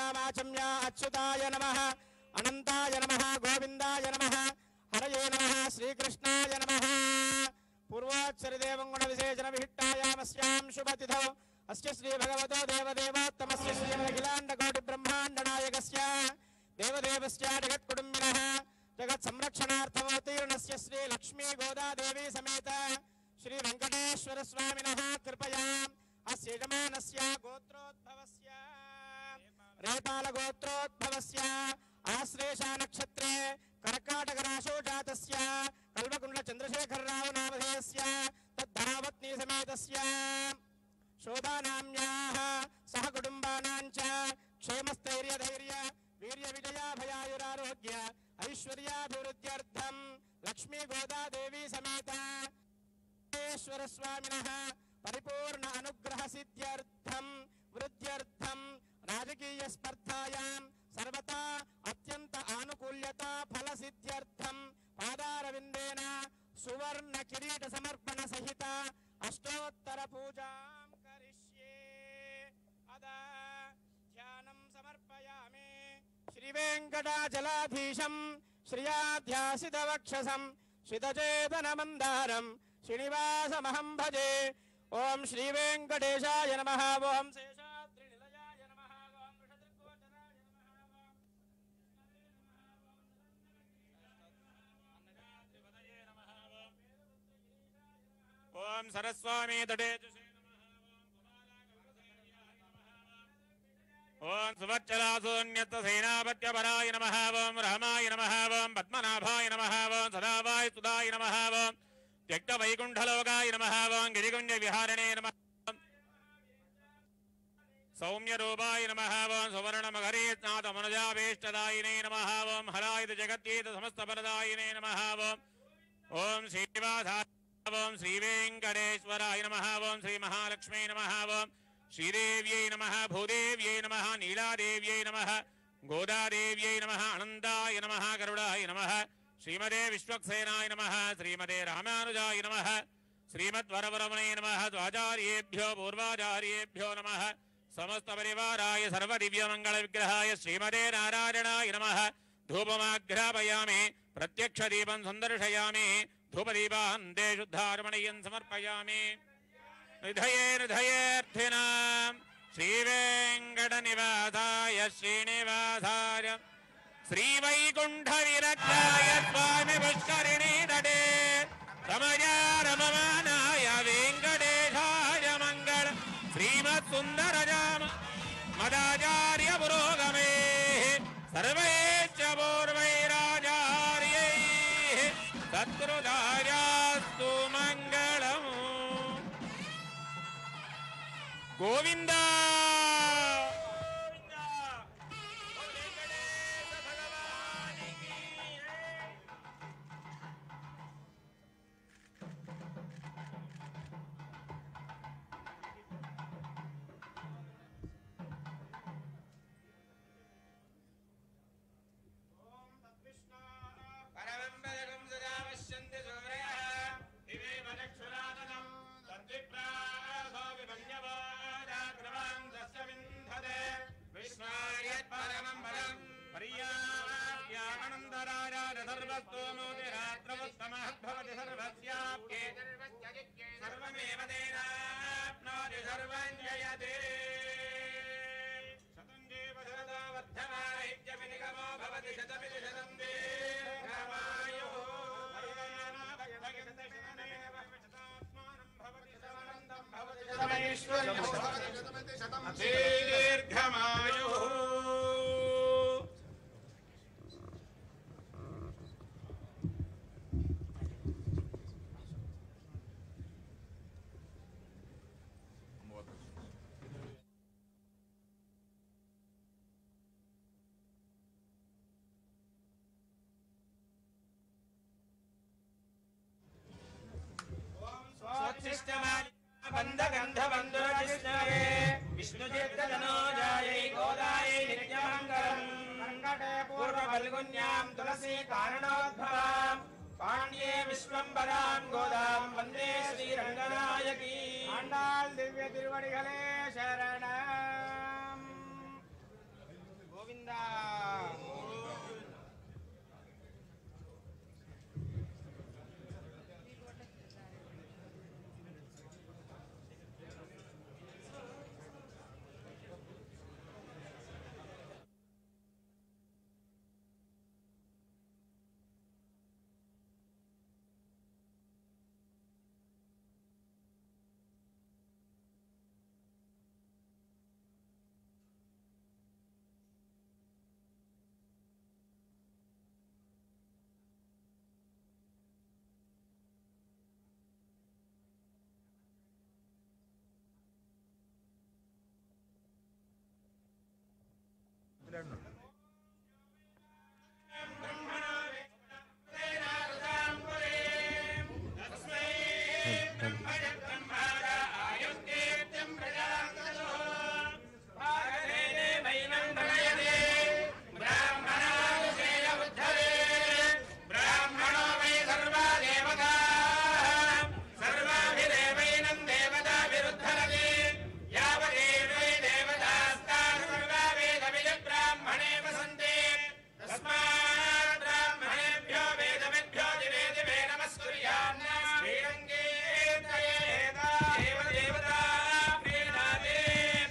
నామాచమ్య అచ్యుతాయ నమ అనంతాయ నమ గోవిందాయ నమ హరయే నమ శ్రీకృష్ణాయ నమ పూర్వోచ్చరిదేవం గుణ విశేషణ విహిట్టాయామస్యాం శుభతిథౌ అస్య శ్రీ భగవతో దేవదేవోత్తమస్య శ్రీమదఖిలాండ కోటి బ్రహ్మాండ నాయకస్య దేవదేవస్య జగత్కుటుంబినః జగత్ సంరక్షణార్థమవతీర్ణస్య శ్రీ లక్ష్మీ గోదాదేవి సమేత శ్రీ వెంకటేశ్వర స్వామినః కృపయా అస్య యజమానస్య గోత్రోద్భవస్య రేపాల గోత్రోద్భవస్య ఆశ్లేషా నక్షత్రే కర్కాటక రాశో జాతస్య కల్వకుండ్ల చంద్రశేఖరరావు నామధేయస్య తద్ధావత్నీ సమేతస్య శోభానామ్యాः సహ కుటుంబానాం చ క్షేమస్థైర్య ధైర్య వీర్య విజయాభయాయురారోగ్య ఐశ్వర్యాభివృద్ధ్యర్థం లక్ష్మీ గోదాదేవి సమేత వెంకటేశ్వర స్వామినః పరిపూర్ణ అనుగ్రహ సిద్ధ్యర్థం వృద్ధ్యర్థం రాజకీయ స్పర్ధాయాం సర్వతా అత్యంత ఆనుకూల్యత ఫల సిద్ధ్యర్థం పాదారవిందేన సువర్ణ కిరీట సమర్పణ సహిత అష్టోత్తర పూజాం కరిష్యే అదా ధ్యానం సమర్పయామి శ్రీ వెంకటాచలాధీశం శ్రియాధ్యాసిత వక్షసం శితచేతన మందారం శ్రీనివాసమహం భజే ఓం శ్రీ వెంకటేశాయ నమ ఓం శేషాద్రి నిలయాయ నమ ఓం వృషదృగ్గోచరాయ నమః ఓం ఓం సరస్వామి తటే ఓం సువచ్చలాసోన్యత్త సేనాపత్యపరాయ నమ ఓం రహమాయ నమ ఓం పద్మనాభాయ నమ ఓం సదావాయ సుదాయ నమ ఓం త్యక్త వైకుంఠలోకాయ నమ ఓం గిరిగుంజ విహారణే నమ సౌమ్యరూపాయ నమ ఓం సువర్ణమఘరీనాథమనుజాభీష్టదాయినే నమ ఓం హరాయుధ జగత్యేత సమస్తపరదాయినే నమ ఓం ఓం శ్రీనివాసాయ ఓం శ్రీవేంకటేశ్వరాయ నమ ఓం శ్రీ మహాలక్ష్మీ నమ ఓం శ్రీదేవ్యై నమ భూదేవ్యై నమ నీలాదేవ్యై నమ గోదాదేవ్యై నమ అనంతాయ నమ గరుడాయ నమ శ్రీమదే విశ్వక్సేనాయ నమ శ్రీమదే రామానుజాయ నమ శ్రీమద్వరవరమణే నమ ద్వాచార్యేభ్యో పూర్వాచార్యేభ్యో నమ సమస్త పరివారాయ సర్వ దివ్య మంగళ విగ్రహాయ శ్రీమదే నారాయణాయ నమ ధూపమాఘ్రాపయామి ప్రత్యక్ష దీపం సందర్శయామి ధూపదీపాంతే శుద్ధార్మణీయం సమర్పయామి నిధయే నిధయేర్థినాం శ్రీవేంకట నివాసాయ శ్రీనివాసాయ శ్రీవైకుంఠ విరక్తాయ స్వామి పుష్కరిణీ తటే రమయారమమానాయ వెంకటేశాయ మంగళ శ్రీమత్ సుందరజామ మదాచార్య పురోగమే సర్వైశ్చ పూర్వైరాచార్యై సత్కృతాయాస్తు మంగళము గోవింద పరమంబరగం సదా పశ్యంతి సూరయః దివేవ చక్షురాదనం తద్విప్రాసో విభంజవాదాగ్రవాం తస్య వింధతే విష్ణాయత్పరమం పరం పర్యాప్యానందరాజాన సర్వస్తోమోతిరాత్రవత్తమహద్భవతి సర్వస్యాప్యే సర్వమేవ తేనాప్నోతి సర్వం జయతే శతం జీవ శరదా వర్ధమానైత్యమినిగమో భవతి శతమితి శతం దీర్ఘమాయుః దీర్ఘమాయుః బంధగంధబంధురజిష్ణవే విష్ణుచిత్తజనోజాయై గోదాయై నిత్యమంగళం సంకటే పూర్వఫల్గుణ్యాం తులసీ కారణోద్భవాం పాండ్యే విశ్వంబరాం గోదాం వందే శ్రీరంగనాయకీ ఆండాల్ దివ్య తిరువడిகளே శరణం గోవింద బ్రాహ్మణో వై సర్వా దేవతా సర్వాభిదేవైనం దేవతా విరుద్ధరతి యావదేవై దేవతాస్తాన్ సర్వా వేదవిద బ్రాహ్మణే వసంతే తస్మాత్ బ్రాహ్మణేభ్యో వేదవిభ్యో దివే దివే నమస్కుర్యాన్న శ్రీరంగే త్రయేతా దేవదేవతా ప్రీణాదే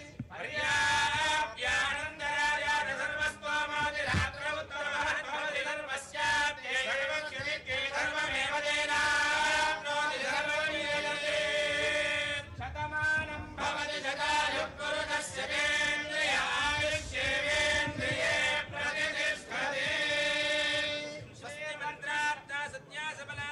పర్యాప్యానందరాజాన సర్వస్వామాదిరాత్ర ఉత్తరవః భవతి సర్వస్యాప్యై సర్వక్షితిత్యై సర్వమేవ తేనాప్నోతి సర్వమిదతే శతమానం భవతి శతాయుః పురుషస్య కేంద్రియ ఆయుష్యేవేంద్రియే ప్రతిష్టతే స్వస్తి మంత్రార్థ సత్యా సబలా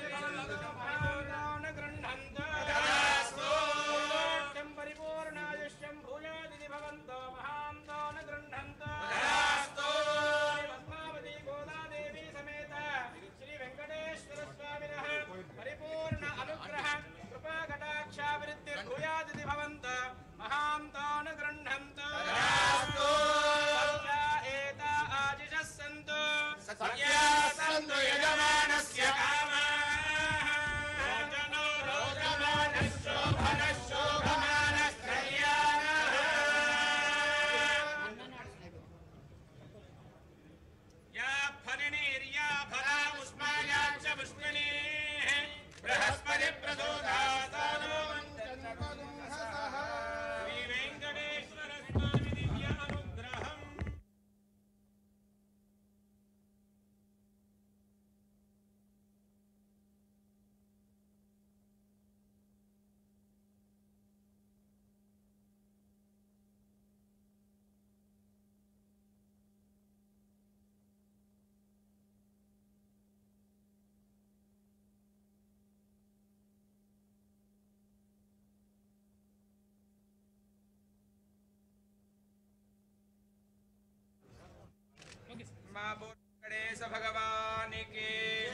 తదాస్తు పరిపూర్ణాయుష్యం భూయాదిని భవంతో మహాంతో న గృహంతో తదాస్తు పద్మావతి గోదాదేవి సమేత శ్రీ వెంకటేశ్వర స్వామినః పరిపూర్ణ అనుగ్రహ కృపా కటాక్షాభివృద్ధి భూయాదితి భవంత మహాంతో న గృహంతో తదాస్తు ఏత ఆజిషः సంతు సత్యా సంతు యజమానస్య కామాః రాజనో రోగమానః శోభనః శోభమానః కళ్యాణः యా ఫలినీర్యా ఫలాముష్మాయా చ పుష్పిణీః బృహస్పతి ప్రసూతాస్తానో శ్రీ వెంకటేశ్వర స్వామి దివ్య అనుగ్రహం మా గణేశ భగవానికి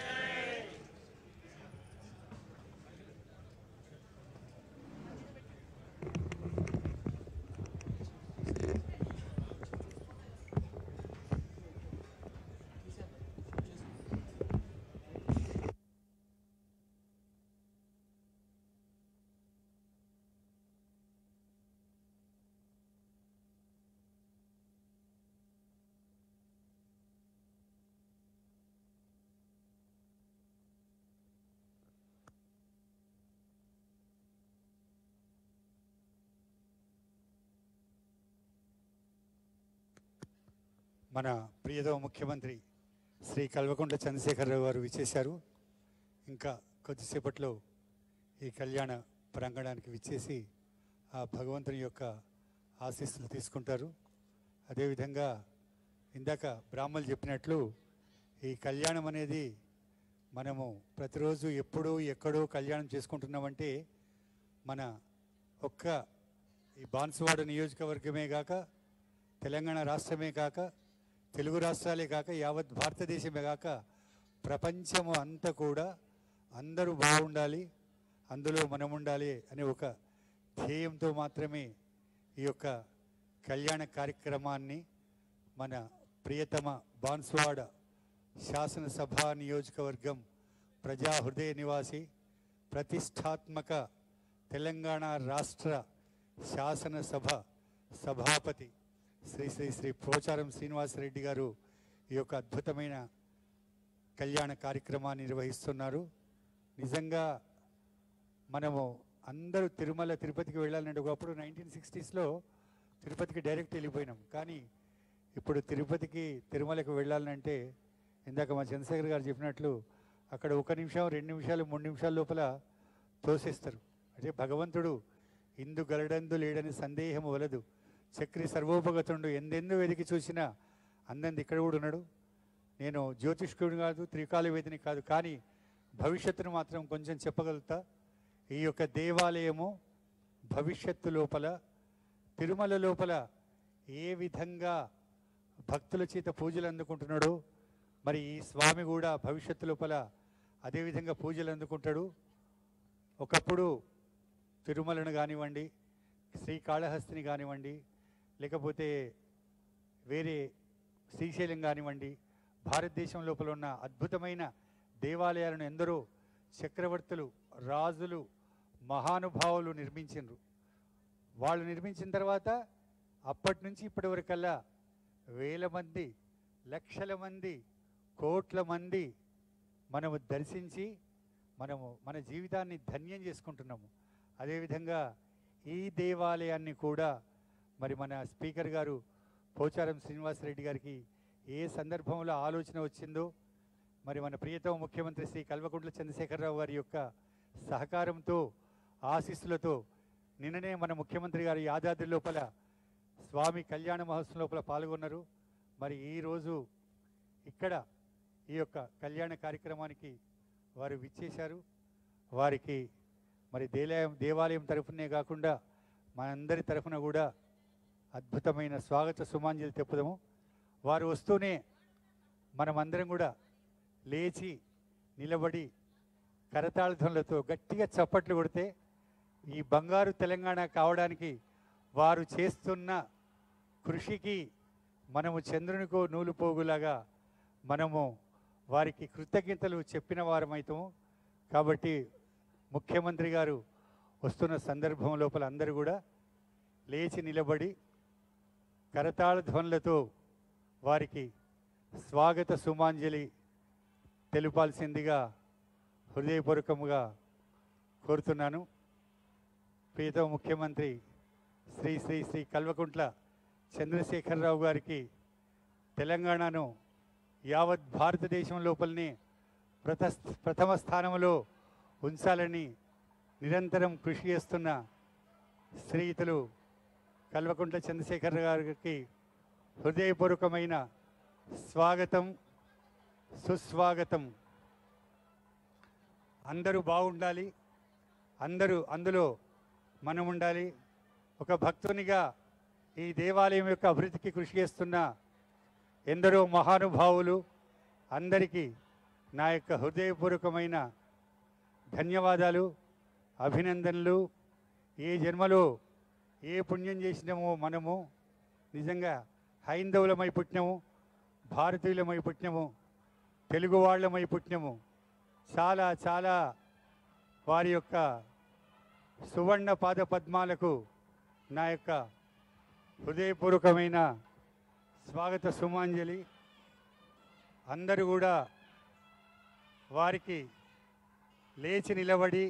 మన ప్రియతమ ముఖ్యమంత్రి శ్రీ కల్వకుంట్ల చంద్రశేఖరరావు గారు విచ్చేశారు ఇంకా కొద్దిసేపట్లో ఈ కళ్యాణ ప్రాంగణానికి విచ్చేసి ఆ భగవంతుని యొక్క ఆశీస్సులు తీసుకుంటారు అదేవిధంగా ఇందాక బ్రాహ్మలు చెప్పినట్లు ఈ కళ్యాణం అనేది మనము ప్రతిరోజు ఎప్పుడూ ఎక్కడో కళ్యాణం చేసుకుంటున్నామంటే మన ఒక్క ఈ బాన్సువాడ నియోజకవర్గమే కాక తెలంగాణ రాష్ట్రమే కాక తెలుగు రాష్ట్రాలే కాక యావత్ భారతదేశమే కాక ప్రపంచము అంతా కూడా అందరూ బాగుండాలి అందులో మనం ఉండాలి అనే ఒక ధ్యేయంతో మాత్రమే ఈ యొక్క కళ్యాణ కార్యక్రమాన్ని మన ప్రియతమ బాన్సువాడ శాసనసభ నియోజకవర్గం ప్రజా హృదయ నివాసి ప్రతిష్టాత్మక తెలంగాణ రాష్ట్ర శాసనసభ సభాపతి శ్రీ శ్రీ శ్రీ పోచారం శ్రీనివాసరెడ్డి గారు ఈ యొక్క అద్భుతమైన కళ్యాణ కార్యక్రమాన్ని నిర్వహిస్తున్నారు నిజంగా మనము అందరూ తిరుమల తిరుపతికి వెళ్ళాలంటే ఒకప్పుడు నైన్టీన్ సిక్స్టీస్లో తిరుపతికి డైరెక్ట్ వెళ్ళిపోయినాం కానీ ఇప్పుడు తిరుపతికి తిరుమలకు వెళ్ళాలంటే ఇందాక మా చంద్రశేఖర్ గారు చెప్పినట్లు అక్కడ ఒక నిమిషం రెండు నిమిషాలు మూడు నిమిషాల లోపల తోసేస్తారు అంటే భగవంతుడు ఇందు గలడందు లేడని సందేహం వలదు చక్రి సర్వోపగతుండు ఎందెందు వెతికి చూసినా అందంది ఇక్కడ కూడా ఉన్నాడు నేను జ్యోతిష్కుడిని కాదు త్రికాల వేదిని కాదు కానీ భవిష్యత్తును మాత్రం కొంచెం చెప్పగలుగుతా ఈ యొక్క దేవాలయము భవిష్యత్తు లోపల తిరుమల లోపల ఏ విధంగా భక్తుల చేత పూజలు అందుకుంటున్నాడో మరి ఈ స్వామి కూడా భవిష్యత్తు లోపల అదేవిధంగా పూజలు అందుకుంటాడు ఒకప్పుడు తిరుమలను కానివ్వండి శ్రీకాళహస్తిని కానివ్వండి లేకపోతే వేరే శ్రీశైలం కానివ్వండి భారతదేశం లోపల ఉన్న అద్భుతమైన దేవాలయాలను ఎందరో చక్రవర్తులు రాజులు మహానుభావులు నిర్మించిండ్రు వాళ్ళు నిర్మించిన తర్వాత అప్పటి నుంచి ఇప్పటి వరకల్లా వేల మంది లక్షల మంది కోట్ల మంది మనము దర్శించి మనము మన జీవితాన్ని ధన్యం చేసుకుంటున్నాము అదేవిధంగా ఈ దేవాలయాన్ని కూడా మరి మన స్పీకర్ గారు పోచారం శ్రీనివాసరెడ్డి గారికి ఏ సందర్భంలో ఆలోచన వచ్చిందో మరి మన ప్రియతమ ముఖ్యమంత్రి శ్రీ కల్వకుంట్ల చంద్రశేఖరరావు గారి యొక్క సహకారంతో ఆశీస్సులతో నిన్ననే మన ముఖ్యమంత్రి గారి యాదాద్రి లోపల స్వామి కళ్యాణ మహోత్సవం లోపల పాల్గొన్నారు మరి ఈరోజు ఇక్కడ ఈ యొక్క కళ్యాణ కార్యక్రమానికి వారు విచ్చేశారు వారికి మరి దేవాలయం దేవాలయం తరఫునే కాకుండా మనందరి తరఫున కూడా అద్భుతమైన స్వాగత సుమాంజలి తెప్పుదాము వారు వస్తూనే మనమందరం కూడా లేచి నిలబడి కరతాళధ్వనులతో గట్టిగా చప్పట్లు కొడితే ఈ బంగారు తెలంగాణ కావడానికి వారు చేస్తున్న కృషికి మనము చంద్రునికో నూలు పోగులాగా మనము వారికి కృతజ్ఞతలు చెప్పిన వారమైతాము కాబట్టి ముఖ్యమంత్రి గారు వస్తున్న సందర్భం లోపల అందరూ కూడా లేచి నిలబడి కరతాళ ధ్వనులతో వారికి స్వాగత సుమాంజలి తెలుపాల్సిందిగా హృదయపూర్వకముగా కోరుతున్నాను ప్రియతమ ముఖ్యమంత్రి శ్రీ శ్రీ శ్రీ కల్వకుంట్ల చంద్రశేఖరరావు గారికి తెలంగాణను యావత్ భారతదేశం లోపలనే ప్రథ ప్రథమ స్థానంలో ఉంచాలని నిరంతరం కృషి చేస్తున్న శ్రీయుతులు కల్వకుంట్ల చంద్రశేఖర్ గారికి హృదయపూర్వకమైన స్వాగతం సుస్వాగతం అందరూ బాగుండాలి అందరూ అందులో మనం ఉండాలి ఒక భక్తునిగా ఈ దేవాలయం యొక్క అభివృద్ధికి కృషి చేస్తున్న ఎందరో మహానుభావులు అందరికీ నా యొక్క హృదయపూర్వకమైన ధన్యవాదాలు అభినందనలు ఏ జన్మలో ఏ పుణ్యం చేసినామో మనము నిజంగా హైందవులమై పుట్టినాము భారతీయులమై పుట్టినాము తెలుగు వాళ్ళమై పుట్టినాము చాలా చాలా వారి యొక్క సువర్ణ పాద పద్మాలకు నా యొక్క హృదయపూర్వకమైన స్వాగత సుమాంజలి అందరూ కూడా వారికి లేచి నిలబడి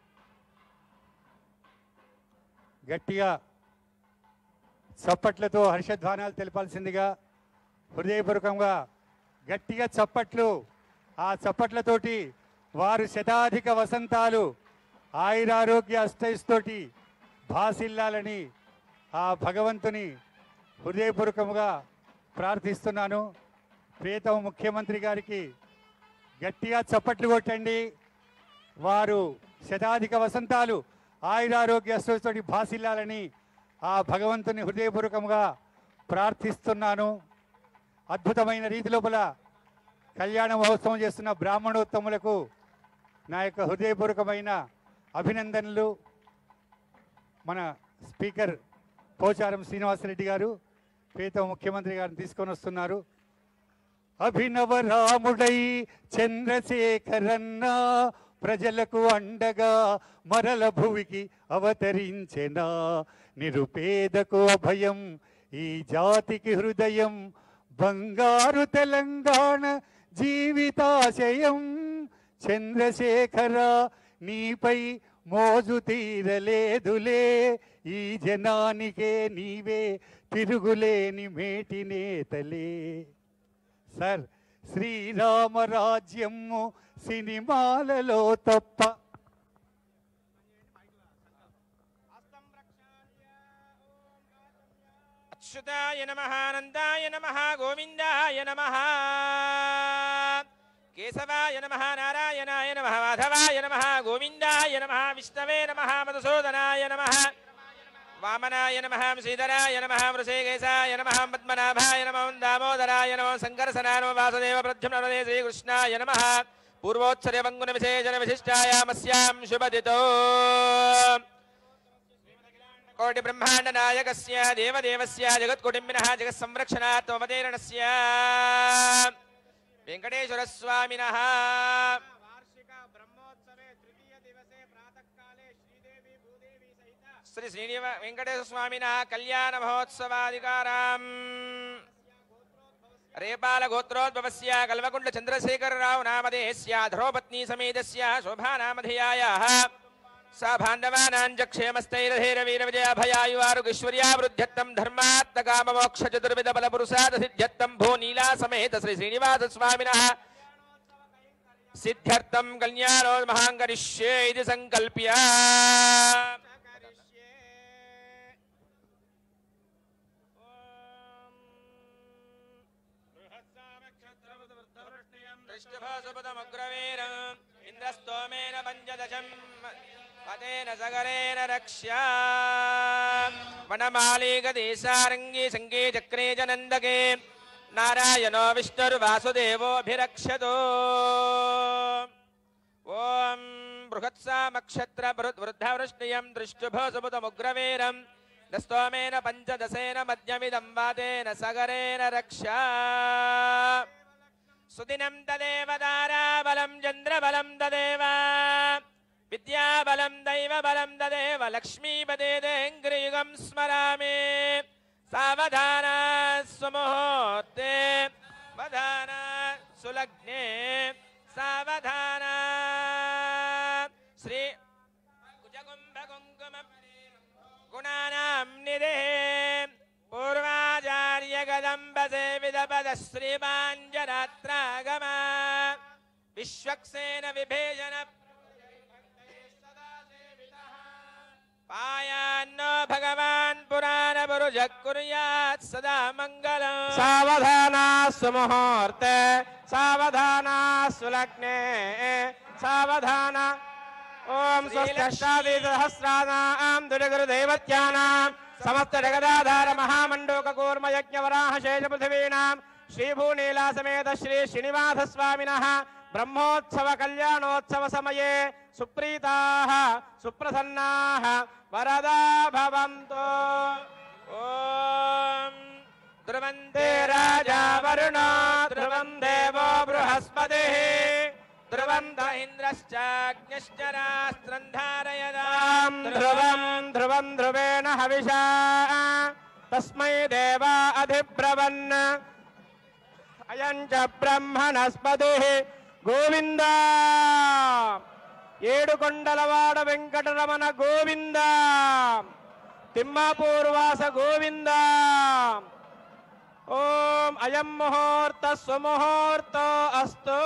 గట్టిగా చప్పట్లతో హర్షధ్వానాలు తెలపాల్సిందిగా హృదయపూర్వకంగా గట్టిగా చప్పట్లు ఆ చప్పట్లతోటి వారు శతాధిక వసంతాలు ఆయురారోగ్య అష్టైస్తోటి భాసిల్లాలని ఆ భగవంతుని హృదయపూర్వకముగా ప్రార్థిస్తున్నాను ప్రియతమ ముఖ్యమంత్రి గారికి గట్టిగా చప్పట్లు కొట్టండి వారు శతాధిక వసంతాలు ఆయురారోగ్య అష్టైస్తోటి భాసిల్లాలని ఆ భగవంతుని హృదయపూర్వకంగా ప్రార్థిస్తున్నాను అద్భుతమైన రీతి లోపల కళ్యాణ మహోత్సవం చేస్తున్న బ్రాహ్మణోత్తములకు నా యొక్క హృదయపూర్వకమైన అభినందనలు మన స్పీకర్ పోచారం శ్రీనివాసరెడ్డి గారు ప్రీతం ముఖ్యమంత్రి గారిని తీసుకొని వస్తున్నారు అభినవ రాముడై చంద్రశేఖరన్న ప్రజలకు అండగా మరల భువికి అవతరించెనా నిరుపేదకు అభయం ఈ జాతికి హృదయం బంగారు తెలంగాణ జీవితాశయం చంద్రశేఖర నీపై మోజు తీరలేదులే ఈ జనానికే నీవే తిరుగులేని మేటి నేతలే సార్ శ్రీరామరాజ్యము సినిమాలలో తప్ప అచ్యుతాయ నమ ఆనందాయ నమ గోవిందాయ నమ కేశవాయ నమ నారాయణాయ నమ మాధవాయ నమ గోవిందాయ నమ విష్ణవే నమ మధుసూదనాయ నమ వామనాయ నమ శ్రీధరాయ నమ వృషేకేశాయ నమ పద్మనాభాయ నమ దామోదరాయ నమ సంకర్షణాయ నమ వాసుదేవ ప్రద్యుమ్నదే శ్రీకృష్ణాయ నమ పూర్వోత్సరే వంగున విశేషణ విశిష్టాయామస్యాం శుభదితో కోటి బ్రహ్మాండ నాయకస్య దేవదేవస్య జగత్కుటుంబినః జగత్ సంరక్షణాత్మవతేరణస్య వెంకటేశ్వర స్వామినః వార్షిక బ్రహ్మోత్సవే తృతీయ దివసే ప్రాతఃకాలే శ్రీదేవి భూదేవి సహిత శ్రీ శ్రీనివ వెంకటేశ్వర స్వామినः కళ్యాణ మహోత్సవాధికారాం రేపాల గోత్రోద్భవస్య కల్వకుండ చంద్రశేఖరరావు నామధేయస్య ధరోపత్ని సమేతస్య శోభానామధేయాయాः सा भाण्डवानाञ्च क्षेमस्थैरधीरवीरविजयाभयायुवारुगैश्वर्यावृद्ध्यत्तं धर्मात्तकाममोक्षचतुर्विधबलपुरुषादसिद्ध्यत्तं भो नीलासमेत श्रीश्रीनिवासस्वामिनः सिद्ध्यर्थं कल्याणोन्महाङ्करिष्ये इति सङ्कल्प्य दृष्टभासुपदमग्रवीरम् इन्द्रस्तोमेन पञ्चदशम् पतेन सगरेण रक्ष्या वनमालीगदेशारङ्गी सङ्गे चक्रे च नन्दके नारायणो विष्णुर्वासुदेवोऽभिरक्षतो ॐ बृहत्सामक्षत्रवृद्धवृष्टियं दृष्टुभसुपदमुग्रवीरम् दस्तोमेन पञ्चदशेन मध्यमिदं वातेन सगरेण रक्षा सुदिनं तदेव दाराबलं चन्द्रबलं तदेव विद्याबलं दैवबलं तदेव लक्ष्मीपदे देङ्ग्रियुगं स्मरामि सावधान सुमुहूर्ते वधान सुलग्ने सावधान श्री कुजकुम्भकुङ्कुम गुणानां निधे पूर्वाचार्यगदम्बसे विदपदश्रीमाञ्जरात्रागम विश्वक्सेन विभेजन पायान्नो भगवान् पुराणपुरुषः कुर्यात् सदा मङ्गलम् सावधाना सुमुहूर्ते सावधाना सुलग्ने सावधान ॐ स्वस्त्यष्टादिसहस्राणां दुर्गुरुदैवत्यानां समस्त जगदाधार महामण्डूककूर्मयज्ञवराह शेषपृथिवीणां श्रीभूनीलासमेत श्री श्रीनिवासस्वामिनः ब्रह्मोत्सव कल्याणोत्सव समये सुप्रीताः सुप्रसन्नाः वरदा भवन्तु ॐ ध्रुवन्ते ते राजा वरुणो ध्रुवं देवो बृहस्पतिः ध्रुवन्त इन्द्रश्चाग्निश्च रास्त्रम् धारयदाम् तां ध्रुवं ध्रुवं ध्रुवेण हविषा तस्मै देवा अधिब्रवन् अयं च ब्रह्मणस्पतिः గోవింద ఏడుకొండలవాడ వెంకటరమణ గోవింద తిమ్మాపూర్వాస గోవింద ఓం అయం ముహూర్త సుముహూర్తో అస్తు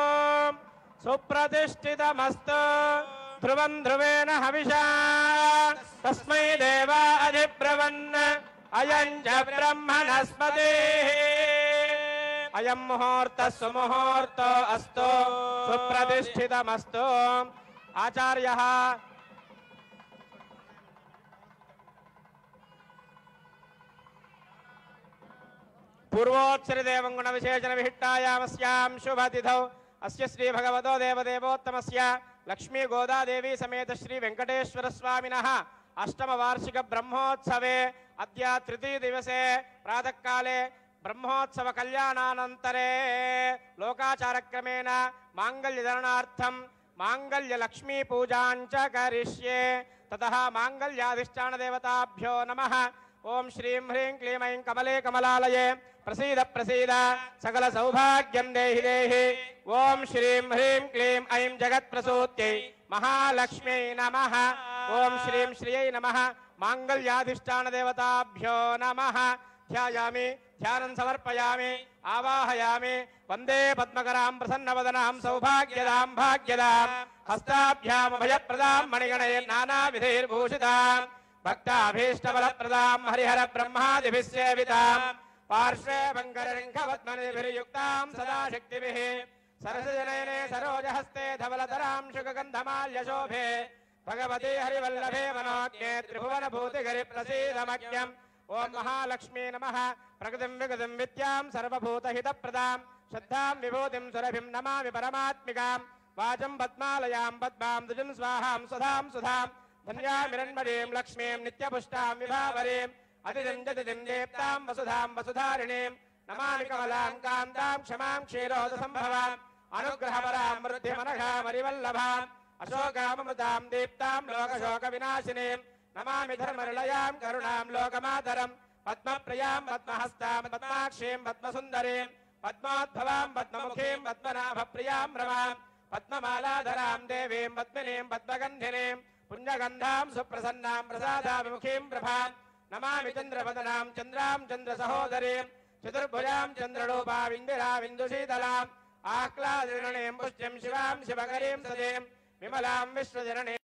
సుప్రతిష్ఠితమస్తు ధ్రువం ధ్రువేణ హవిషా తస్మై దేవా అధిబ్రవన్ అయం చ బ్రహ్మణస్పతి అయం ముహూర్త సుముహూర్తో అస్తు సుప్రతిష్ఠితమస్తు ఆచార్య పూర్వోత్సరిదేవం గుణ విశేషణ విహిట్టాయామస్యాం శుభతిథౌ అస్య శ్రీ భగవతో దేవదేవోత్తమస్య లక్ష్మీ గోదాదేవి సమేత శ్రీ వెంకటేశ్వర స్వామినః అష్టమ వార్షిక బ్రహ్మోత్సవే అద్య తృతీయ దివసే ప్రాతకాలే బ్రహ్మోత్సవ కళ్యాణానంతరే లోకాచారక్రమేణ మాంగళ్యధరణార్థం మాంగళ్య లక్ష్మీ పూజాంచ కరిష్యే తతః మాంగళ్యాధిష్టాన దేవతాభ్యో నమః ఓం శ్రీం హ్రీం క్లీం ఐం కమలే కమలాలయే ప్రసీద ప్రసీద సకల సౌభాగ్యం దేహి దేహి ఓం శ్రీం హ్రీం క్లీం ఐం జగత్ ప్రసూత్యై మహాలక్ష్మ్యై నమః ఓం శ్రీం శ్రియై నమః మాంగళ్యాధిష్టాన దేవతాభ్యో నమః ధ్యాయామి ధ్యానం సమర్పయామి ఆవాహయామి వందే పద్మకరాం ప్రసన్నవదనాం సౌభాగ్యదాం భాగ్యదాం హస్తాభ్యామభయప్రదాం మణిగణై నానావిధైర్భూషితాం భక్తాభీష్టబలప్రదాం హరిహర బ్రహ్మాదిభిः సేవితాం పార్శ్వే బంకరరింఖవద్మనిభిర్యుక్తాం సదా శక్తిభిः సరసజనయనే సరోజహస్తే ధవలతరాం శుకగంధమాల్యశోభే భగవతే హరివల్లభే మనోజ్ఞే త్రిభువన భూతిగరి ప్రసీదమజ్ఞం ఓం మహాలక్ష్మీ నమ ప్రగతిం విగతిం విద్యాం సర్వభూతహితప్రదాం శ్రద్ధాం విభూతిం సురభిం నమామి పరమాత్మికాం వాచం పద్మాలయాం పద్మాం దుజం స్వాహాం సుధాం సుధాం ధన్యామిరణ్మరీం లక్ష్మీం నిత్యపుష్టాం విభావరీం అతిజంజతిం దేప్తాం వసుధాం వసుధారిణీం నమామి కమలాం కాంతాం క్షమాం క్షీరోద సంభవాం అనుగ్రహపరాం వృద్ధిమనఘామరివల్లభాం అశోకామృతాం దీప్తాం లోకశోక వినాశినీం నమామి ధర్మనిలయాం కరుణాం లోకమాతరం పద్మప్రియాం పద్మహస్తాం పద్మాక్షీం పద్మసుందరీం పద్మోద్భవాం పద్మముఖీం పద్మనాభప్రియాం రమాం పద్మమాలాధరాం దేవీం పద్మినీం పద్మగంధినీం పుణ్యగంధాం సుప్రసన్నాం ప్రసాదాభిముఖీం ప్రభాం నమామి చంద్రవదనాం చంద్రాం చంద్రసహోదరీం చతుర్భుజాం చంద్రరూపావిందిరావిందుశీతలాం ఆహ్లాదిరణీం పుష్టిం శివాం శివకరీం సదీం విమలాం విశ్వజననీ